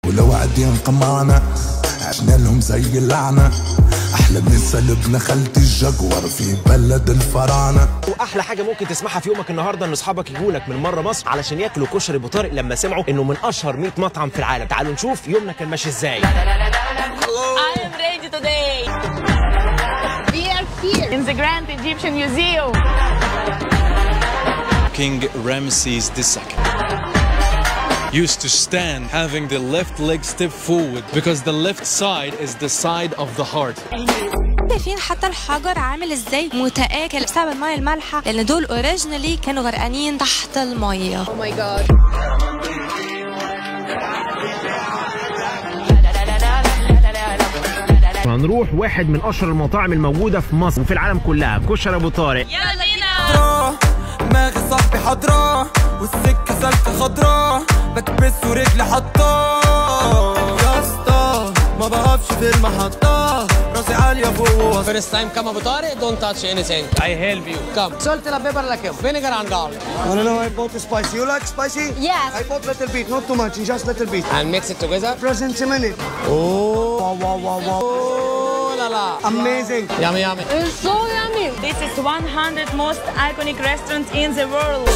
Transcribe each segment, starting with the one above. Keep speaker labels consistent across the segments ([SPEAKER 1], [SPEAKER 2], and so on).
[SPEAKER 1] ولو قاعدين قمعنا عشنا لهم زي اللعنة أحلى نسا لبنى خالة الجاكور في بلد الفراعنة
[SPEAKER 2] واحلى حاجه ممكن تسمعها في يومك النهارده ان اصحابك يجوا لك من مره مصر علشان ياكلوا كشري ابو طارق لما سمعوا انه من اشهر 100 مطعم في العالم تعالوا نشوف يومنا كان ماشي ازاي
[SPEAKER 3] I am ready today.
[SPEAKER 4] We are here
[SPEAKER 3] In the Grand Egyptian Museum.
[SPEAKER 5] King Ramses II used to stand having the left leg step forward because the left side is the side of the heart.
[SPEAKER 6] شايفين حتى الحجر عامل ازاي متآكل بسبب المية المالحة لأن دول اوريجينالي كانوا غرقانين تحت المية
[SPEAKER 4] Oh my god
[SPEAKER 2] هنروح واحد من اشهر المطاعم الموجوده في مصر وفي العالم كلها كشري ابو طارق
[SPEAKER 3] يلا بينا.
[SPEAKER 7] دماغي صاحبي حضراه والسكة سالكة خضراه بكبس ورجلي حطاه يا اسطى ما بقفش في المحطة راسي عالية فوق
[SPEAKER 8] First time come Abu Tari, don't touch anything. I help you. Come. Salt and pepper like him. Vinegar and garlic.
[SPEAKER 7] I don't know, I bought spicy. You like spicy?
[SPEAKER 4] Yes
[SPEAKER 7] I bought little bit, not too much, just little bit.
[SPEAKER 8] And mix it together.
[SPEAKER 7] Present a minute. Oh, wow, wow, wow, wow.
[SPEAKER 8] Oh la la.
[SPEAKER 7] Amazing.
[SPEAKER 8] Yummy, yummy.
[SPEAKER 4] It's so yummy
[SPEAKER 3] This is 100 most iconic restaurants in the world.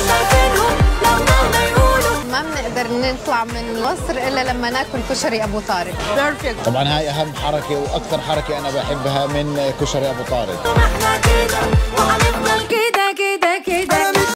[SPEAKER 4] ما بنقدر نطلع من مصر الا لما ناكل كشري ابو طارق
[SPEAKER 3] Perfect.
[SPEAKER 9] طبعا هاي اهم حركه واكثر حركه انا بحبها من كشري ابو طارق
[SPEAKER 6] احنا كده وهنفضل كده كده كده